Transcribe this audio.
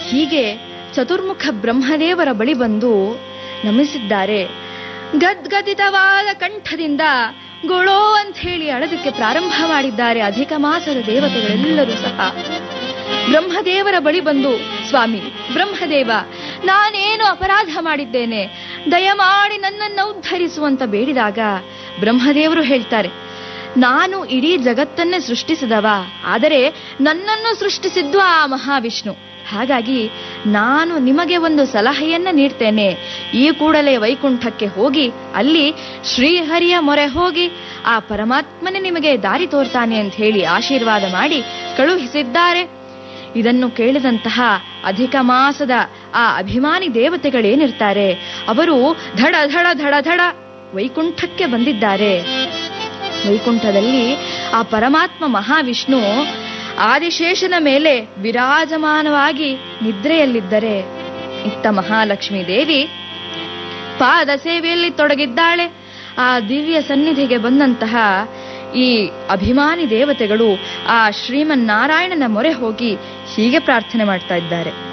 ಹೀಗೆ ಚತುರ್ಮುಖ ಬ್ರಹ್ಮದೇವರ ಬಳಿ ಬಂದು ನಮಿಸಿದ್ದಾರೆ ಗದ್ಗದಿತವಾದ ಕಂಠದಿಂದ ಗೊಳೋ ಅಂತ ಹೇಳಿ ಅಳದಕ್ಕೆ ಪ್ರಾರಂಭ ಮಾಡಿದ್ದಾರೆ ಅಧಿಕ ಮಾಸದ ದೇವತೆಗಳೆಲ್ಲರೂ ಸಹ ಬ್ರಹ್ಮದೇವರ ಬಳಿ ಬಂದು ಸ್ವಾಮಿ ಬ್ರಹ್ಮದೇವ ನಾನೇನು ಅಪರಾಧ ಮಾಡಿದ್ದೇನೆ ದಯಮಾಡಿ ನನ್ನನ್ನು ಉದ್ಧರಿಸುವಂತ ಬೇಡಿದಾಗ ಬ್ರಹ್ಮದೇವರು ಹೇಳ್ತಾರೆ ನಾನು ಇಡೀ ಜಗತ್ತನ್ನೇ ಸೃಷ್ಟಿಸಿದವ ಆದರೆ ನನ್ನನ್ನು ಸೃಷ್ಟಿಸಿದ್ದು ಆ ಮಹಾವಿಷ್ಣು ಹಾಗಾಗಿ ನಾನು ನಿಮಗೆ ಒಂದು ಸಲಹೆಯನ್ನ ನೀಡ್ತೇನೆ ಈ ಕೂಡಲೇ ವೈಕುಂಠಕ್ಕೆ ಹೋಗಿ ಅಲ್ಲಿ ಶ್ರೀಹರಿಯ ಮೊರೆ ಹೋಗಿ ಆ ಪರಮಾತ್ಮನೇ ನಿಮಗೆ ದಾರಿ ತೋರ್ತಾನೆ ಅಂತ ಹೇಳಿ ಆಶೀರ್ವಾದ ಮಾಡಿ ಕಳುಹಿಸಿದ್ದಾರೆ ಇದನ್ನು ಕೇಳಿದಂತಹ ಅಧಿಕ ಮಾಸದ ಆ ಅಭಿಮಾನಿ ದೇವತೆಗಳೇನಿರ್ತಾರೆ ಅವರು ಧಡ ಧಡ ಧಡ ಧಡ ವೈಕುಂಠಕ್ಕೆ ಬಂದಿದ್ದಾರೆ ವೈಕುಂಠದಲ್ಲಿ ಆ ಪರಮಾತ್ಮ ಮಹಾವಿಷ್ಣು ಆದಿಶೇಷನ ಮೇಲೆ ವಿರಾಜಮಾನವಾಗಿ ನಿದ್ರೆಯಲ್ಲಿದ್ದರೆ ಇತ್ತ ಮಹಾಲಕ್ಷ್ಮೀ ದೇವಿ ಪಾದ ಸೇವೆಯಲ್ಲಿ ತೊಡಗಿದ್ದಾಳೆ ಆ ದಿವ್ಯ ಸನ್ನಿಧಿಗೆ ಬಂದಂತಹ ಈ ಅಭಿಮಾನಿ ದೇವತೆಗಳು ಆ ಶ್ರೀಮನ್ನಾರಾಯಣನ ಮೊರೆ ಹೋಗಿ ಹೀಗೆ ಪ್ರಾರ್ಥನೆ ಮಾಡ್ತಾ ಇದ್ದಾರೆ